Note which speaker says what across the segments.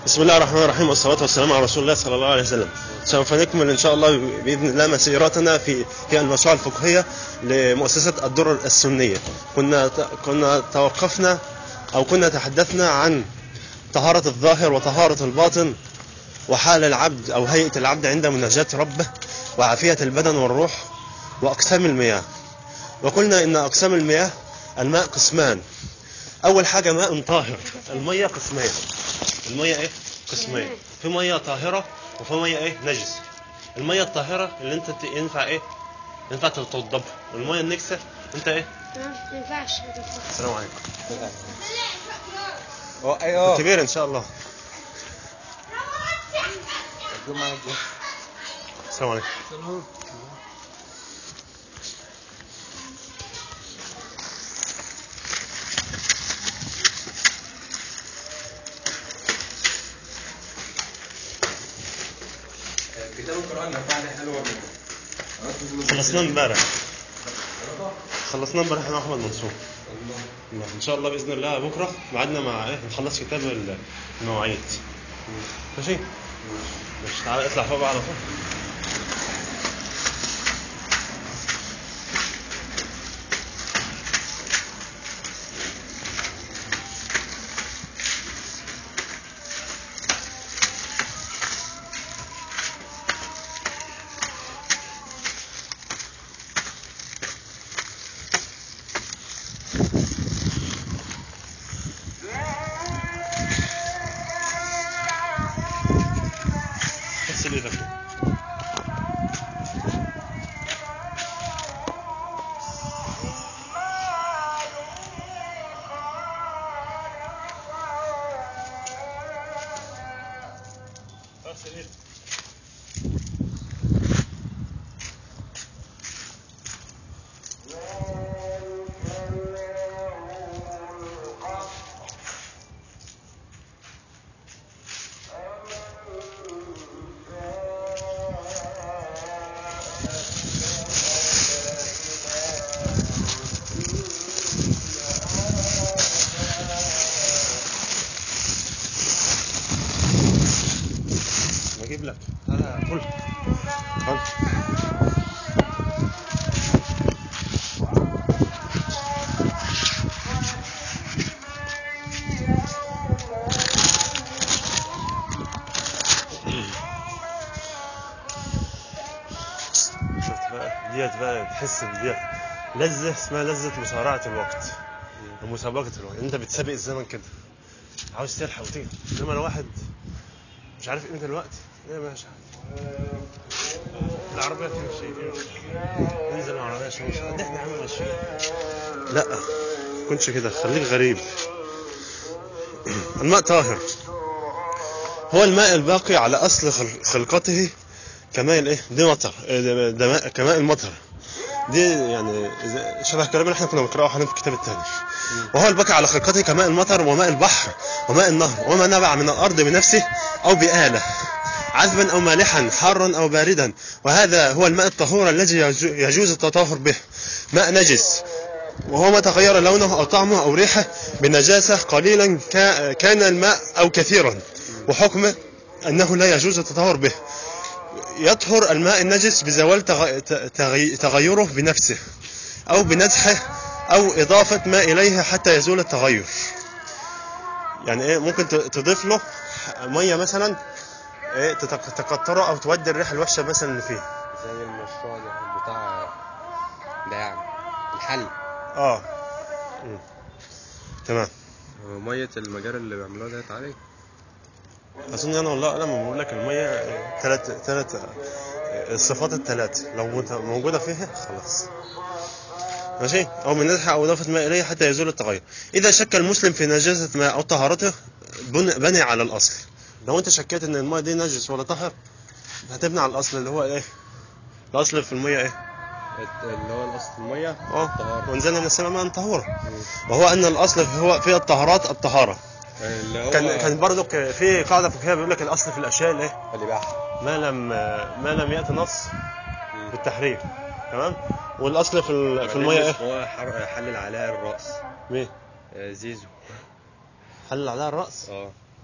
Speaker 1: بسم الله الرحمن الرحيم والصلاة والسلام على رسول الله صلى الله عليه وسلم سوف نكمل إن شاء الله بإذن الله مسيرتنا في في الموسوعة الفقهية لمؤسسة الدرر السنية كنا كنا توقفنا أو كنا تحدثنا عن طهارة الظاهر وطهارة الباطن وحال العبد أو هيئة العبد عند مناجاة ربه وعافية البدن والروح وأقسام المياه وقلنا إن أقسام المياه الماء قسمان أول حاجة ماء طاهر المية قسمين المية إيه؟ قسمين في مية طاهرة وفي مية إيه؟ نجس المية الطاهرة اللي أنت ت- ينفع إيه؟ ينفع تتوضبها والمية النجسة أنت إيه؟
Speaker 2: ما ينفعش
Speaker 1: السلام عليكم
Speaker 3: اه ايوه
Speaker 1: كبير إن شاء الله
Speaker 3: الجمعة الجاية
Speaker 1: السلام عليكم
Speaker 3: كتاب القرآن نفعني حلوة
Speaker 1: خلصناه امبارح خلصناه امبارح انا احمد منصور الله. ان شاء الله باذن الله بكره ميعادنا مع ايه نخلص كتاب ال- المواعيد ماشي ماشي تعالى اطلع فوق بقى على طول اغسل ايدك اغسل ايدك بجيب لك تعالى كل كل شفت بقى ديت بقى تحس بديت لذة اسمها لذة مسارعة الوقت ومسابقة الوقت انت بتسابق الزمن كده عاوز تلحق وتيجي انما لو واحد مش عارف قيمة الوقت ايه ماشي العربية تمشي تمشي انزل العربية شوية قد احنا عم ماشيين لا كنتش كده خليك غريب الماء طاهر هو الماء الباقي على اصل خل- خلقته كماء الايه دي مطر إيه ده- ده ماء- كماء المطر دي يعني إذا- شبه الكلام اللي احنا كنا بنقراه حاليا في الكتاب الثاني وهو الباقي على خلقته كماء المطر وماء البحر وماء النهر وما نبع من الارض بنفسه او بآلة عذبا او مالحا حارا او باردا وهذا هو الماء الطهور الذي يجو- يجوز التطهر به ماء نجس وهو ما تغير لونه او طعمه او ريحه بنجاسه قليلا كا- كان الماء او كثيرا وحكمه انه لا يجوز التطهر به يطهر الماء النجس بزوال تغ- ت- تغي- تغيره بنفسه أو بنزحه أو إضافة ما إليه حتى يزول التغير يعني إيه ممكن ت- تضيف له مية مثلا إيه تتق- تكتره أو تودي الريحة الوحشة مثلا اللي فيه
Speaker 3: زي المشروع ده بتاع ده يعني الحل
Speaker 1: آه مم. تمام
Speaker 3: مية المجاري اللي بيعملوها ديت عليه
Speaker 1: أظن أنا والله لما بقول لك المية ثلاث ثلاث الصفات الثلاث لو مت- موجودة فيها خلاص ماشي أو من نزحة أو إضافة ماء إليه حتى يزول التغير إذا شك المسلم في نجاسة ماء أو طهارته بن- بني على الأصل لو أنت شكيت إن الماء دي نجس ولا طهر هتبني على الأصل اللي هو إيه الأصل في المية إيه
Speaker 3: اللي هو الأصل المية
Speaker 1: أه
Speaker 3: الطهارة
Speaker 1: وانزلنا من السماء ماء طهورا وهو أن الأصل هو في الطهارات الطهارة
Speaker 3: اللي هو
Speaker 1: كان كان برضو في قاعدة فقهية بيقول لك الأصل في الأشياء الإيه
Speaker 3: الإباحة
Speaker 1: ما لم ما لم يأتي نص بالتحريم تمام والاصل في ال- في الميه ايه
Speaker 3: هو حر- حلل علاء الرأس
Speaker 1: مين
Speaker 3: آه، زيزو
Speaker 1: حل عليها الراس
Speaker 3: اه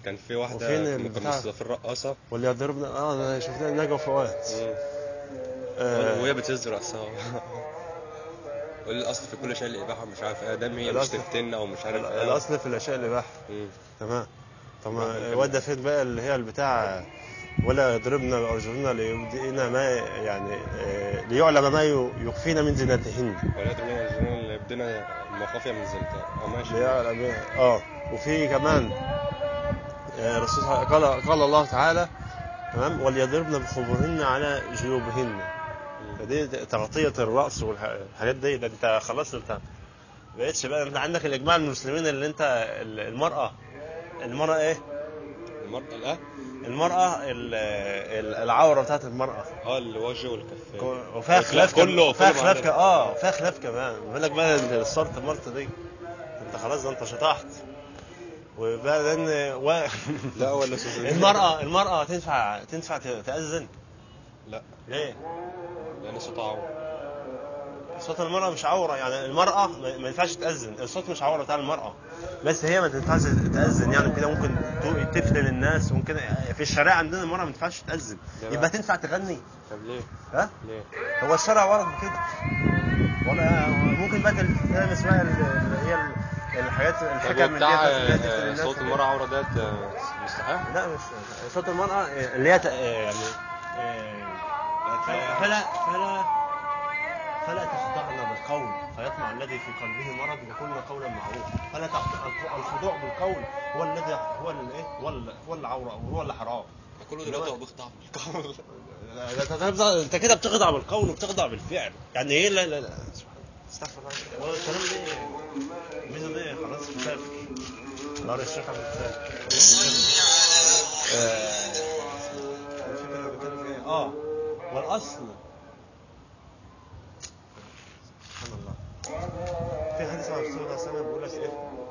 Speaker 3: كان في واحدة
Speaker 1: وفين
Speaker 3: كان
Speaker 1: البتاع؟
Speaker 3: في الرقاصة
Speaker 1: واللي يضربنا اه انا شفنا نجوى فؤاد
Speaker 3: مم.
Speaker 1: آه،
Speaker 3: وهي بتهز رأسها الأصل في كل شيء الإباحة مش عارف إيه دام هي مش
Speaker 1: الأصل-
Speaker 3: تفتن أو مش عارف إيه
Speaker 1: الاصل في الاشياء الاباحه
Speaker 3: مم.
Speaker 1: تمام طب
Speaker 3: نعم،
Speaker 1: ما
Speaker 3: نكمل.
Speaker 1: الواد ده فين بقى اللي هي البتاع ولا يضربنا بارجلنا ليبدئنا ما يعني آه، ليعلم ما ي- يخفين من زينتهن
Speaker 3: ولا ترمينا الجنون اللي بدنا مخافية من زلتها أه ماشي
Speaker 1: ليعلم اه وفي كمان آه، الرسول صلى- قال قال الله تعالى تمام وليضربن بخمرهن على جيوبهن
Speaker 3: مم.
Speaker 1: فدي تغطية الرأس والحاجات دي ده انت خلاص انت بقيتش بقى انت عندك الإجماع المسلمين اللي انت ال- المرأة المرأة ايه؟
Speaker 3: المرأة لا
Speaker 1: المرأة ال- ال- العورة بتاعت المرأة
Speaker 3: اه الوجه والكفين
Speaker 1: وفيها خلاف كم-
Speaker 3: كله
Speaker 1: وفيها
Speaker 3: كله
Speaker 1: خلاف
Speaker 3: معانا.
Speaker 1: ك- اه وفيها خلاف كمان بيقول لك بقى الصرت مرت دي انت خلاص ده انت شطحت وبعدين و...
Speaker 3: لا ولا سوسو
Speaker 1: المرأة المرأة تنفع تنفع ت- تأذن
Speaker 3: لا
Speaker 1: ليه؟
Speaker 3: لأن صوت عور
Speaker 1: صوت المرأة مش عورة يعني المرأة ما ما ينفعش تأذن الصوت مش عورة بتاع المرأة بس هي ما تنفعش تأذن يعني كده ممكن تو- تفتن الناس ممكن في الشارع عندنا المرأة ما تنفعش تأذن
Speaker 3: ليه بقى؟
Speaker 1: يبقى تنفع تغني
Speaker 3: طب ليه؟
Speaker 1: ها
Speaker 3: ليه؟
Speaker 1: هو الشرع ورد بكده ولا ممكن بقى تلتمس بقى ال- اللي هي ال- الحاجات
Speaker 3: طب
Speaker 1: الحكم اللي
Speaker 3: بتاع
Speaker 1: هي اللي هي تفتن
Speaker 3: آه،
Speaker 1: الناس
Speaker 3: صوت
Speaker 1: وكده.
Speaker 3: المرأة عورة ديت آه، مستحيل؟
Speaker 1: لا مش صوت المرأة اللي هي ت- يعني آه، فلا فلا فلا تخضعن بالقول فيطمع الذي في قلبه مرض وقلنا قولا معروفا فلا تخضع الخضوع بالقول هو الذي هو الايه هو ال- هو العوره او هو اللي حرام
Speaker 3: كله
Speaker 1: دلوقتي
Speaker 3: هو بيخضع بالقول
Speaker 1: انت تخضع- انت كده بتخضع بالقول وبتخضع بالفعل يعني ايه لا لا لا سبحان الله. استغفر الله هو الكلام ده ميزه دي خلاص مسافر نار الشيخ عبد الفتاح آه، الفكرة بتكلم في ايه؟ اه والاصل سبحان الله في حديث عن الرسول صلى الله عليه وسلم بيقول لك ايه؟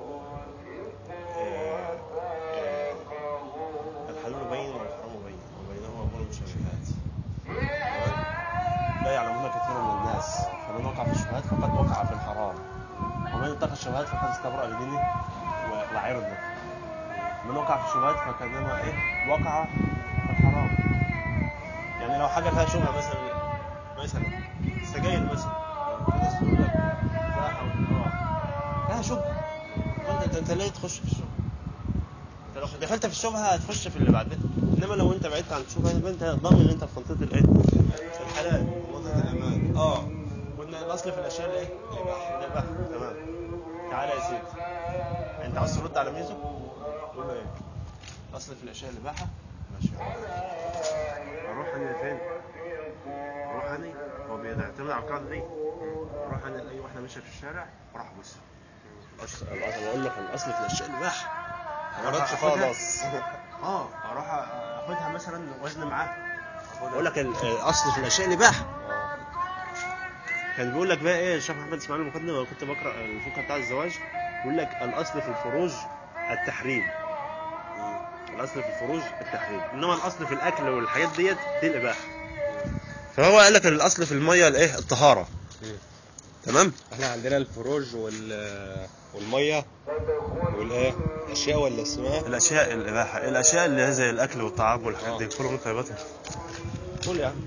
Speaker 1: آه، آه، الحلال بين والحرام بين وبينهما امور مشابهات تمام؟ لا يعلمون كثير من الناس فمن وقع في الشبهات فقد وقع في الحرام ومن اتقى الشبهات فقد استبرأ لدينه و- وعرضه من وقع في الشبهات فكانما ايه وقع في الحرام يعني لو حاجه فيها شبهه مثلا مثلا سجاير مثلا في ناس تقول لك فيها حو- اه فيها شبهه وانت انت ليه تخش في الشبهه انت لو دخلت في الشبهه هتخش في اللي بعدها انما لو انت بعدت عن الشبهه يبقى انت ضامن ان انت في منطقه الايه الحلال منطقه الامان اه قلنا الاصل في الاشياء الايه الاباحه الاباحه تمام تعالى يا سيدي انت عاوز ترد على ميزو قول له ايه الاصل في الاشياء الاباحه ماشي اروح انا فين اروح انا هو بيعتمد على القاعده دي اروح انا لاي واحده ماشيه في الشارع واروح ابص الأصل الأصل بقول لك الاصل في الاشياء الاباحه
Speaker 3: ما ردش
Speaker 1: أخدها-
Speaker 3: خالص
Speaker 1: اه اروح اخدها مثلا وزن معاها اقول لك ال- الاصل في الاشياء الاباحه كان بيقول لك بقى ايه الشيخ محمد اسماعيل المقدم لما كنت بقرا الفقه بتاع الزواج بيقول لك الاصل في الفروج التحريم الاصل في الفروج التحريم انما الاصل في الاكل والحاجات ديت دي الاباحه فهو قال لك الاصل في الميه الايه الطهاره
Speaker 3: مم.
Speaker 1: تمام
Speaker 3: احنا عندنا الفروج وال والميه والايه الاشياء ولا اسمها
Speaker 1: الاشياء الاباحه الاشياء اللي هي زي الاكل والطعام والحاجات دي كله من طيباتها قول يا عم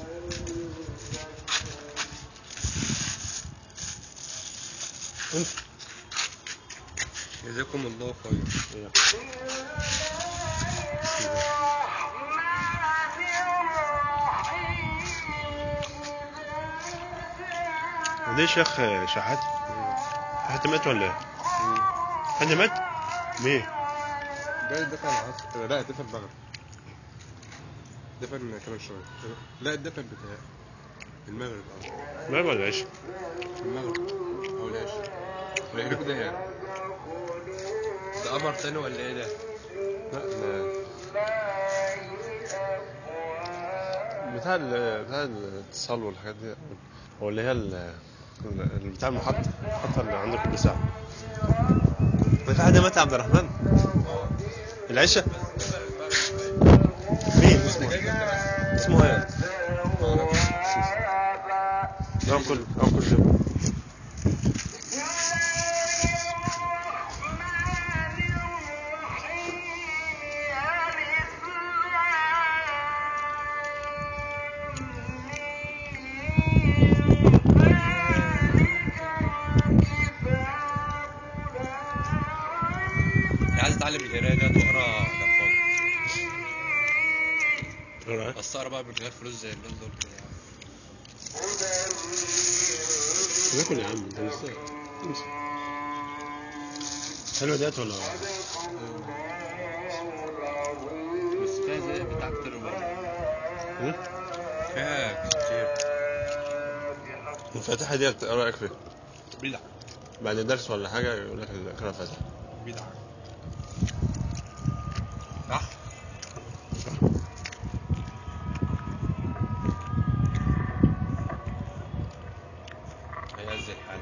Speaker 1: انت
Speaker 3: جزاكم الله خير
Speaker 1: إيه. ودي شيخ شحات شحات مات ولا ايه؟ حد مات؟ مين؟
Speaker 3: ده دفن العصر لا دفن بغل دفن كمان شويه لا الدفن بتاع المغرب اه
Speaker 1: مات ولا ايش؟
Speaker 3: المغرب او العشاء المغرب ده يعني ده قمر تاني ولا ايه ده؟
Speaker 1: لا لا بتاع ال- بتاع الاتصال والحاجات دي هو اللي هي ال- ال- بتاع المحطة المحطة اللي عند كل ساعة ما في حد مات يا عبد الرحمن العشاء مين اسمه ايه؟ اسمه ايه؟ انكل انكل جيم ايه رايك؟
Speaker 3: السهرة بقى من غير فلوس زي الناس دول كده
Speaker 1: باكل يا عم انت مستاهل امسك حلوه ديت ولا
Speaker 3: بس فيها زي بتاع كتير برضه
Speaker 1: ايه؟
Speaker 3: فيها كتير
Speaker 1: الفاتحه ديت ايه رايك فيها؟
Speaker 3: بدع
Speaker 1: بعد درس ولا حاجه يقول لك اقرا فاتحه
Speaker 3: بدع صح؟ هيأذي الحال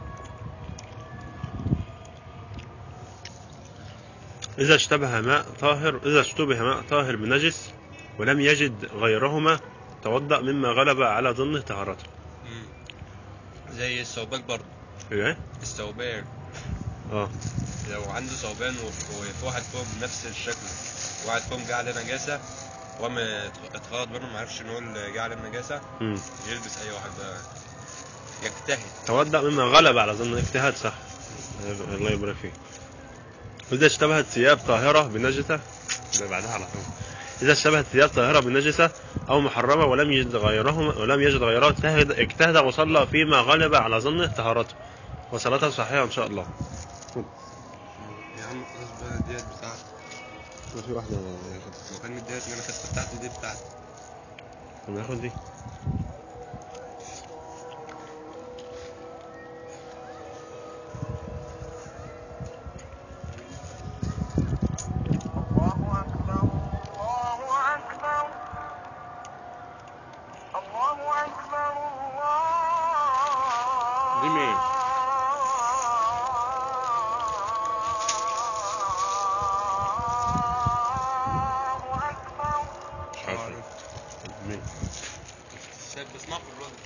Speaker 1: إذا اشتبه ماء طاهر إذا اشتبه ماء طاهر بنجس ولم يجد غيرهما توضأ مما غلب على ظنه طهارته.
Speaker 3: مم. زي الثوبان برضه
Speaker 1: إيه؟
Speaker 3: الثوبان
Speaker 1: اه
Speaker 3: لو عنده ثوبان و- وفي واحد فيهم بنفس الشكل واحد فيهم جه عليه نجاسة وقام اتخلط منه معرفش ان هو اللي جه عليه النجاسة
Speaker 1: مم.
Speaker 3: يلبس أي واحد بقى يجتهد
Speaker 1: توضأ مما غلب على ظنه اجتهاد صح. الله يبارك فيك. إذا اشتبهت ثياب طاهرة بنجسة ده بعدها على طول. إذا اشتبهت ثياب طاهرة بنجسة أو محرمة ولم يجد غيرهما ولم يجد غيرها اجتهد اجتهد وصلى فيما غلب على ظنه طهارته. وصلاته صحيحة إن شاء الله.
Speaker 3: يا عم خلاص بقى ديت بتاعتي
Speaker 1: ما في واحدة
Speaker 3: المكان ديت اللي انا خدت بتاعتي دي بتاعتي
Speaker 1: ناخد دي.
Speaker 2: الله أكبر الله أكبر الله أكبر الله
Speaker 1: دي مين؟
Speaker 2: الله أكبر
Speaker 1: مش عارف مين؟
Speaker 3: شايف بسمعه في الراديو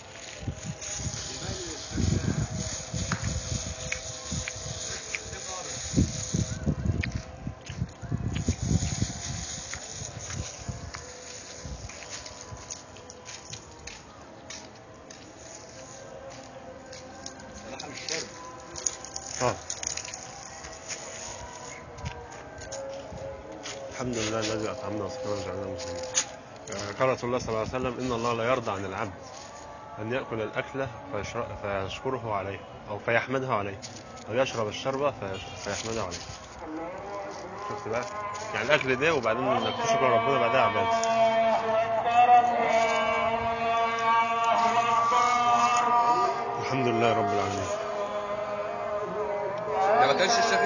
Speaker 3: صلاح الشرب
Speaker 1: اه الحمد لله الذي اطعمنا وسقانا وجعلنا مسلمين آه، قال رسول الله صلى الله عليه وسلم ان الله لا يرضى عن العبد ان ياكل الاكله فيشر- فيشكره عليه او فيحمده عليه او يشرب الشربه فيش- فيحمده عليه شفت بقى يعني الاكل ده وبعدين انك تشكر ربنا بعدها عباده الحمد لله رب العالمين
Speaker 3: ده ما كانش الشيخ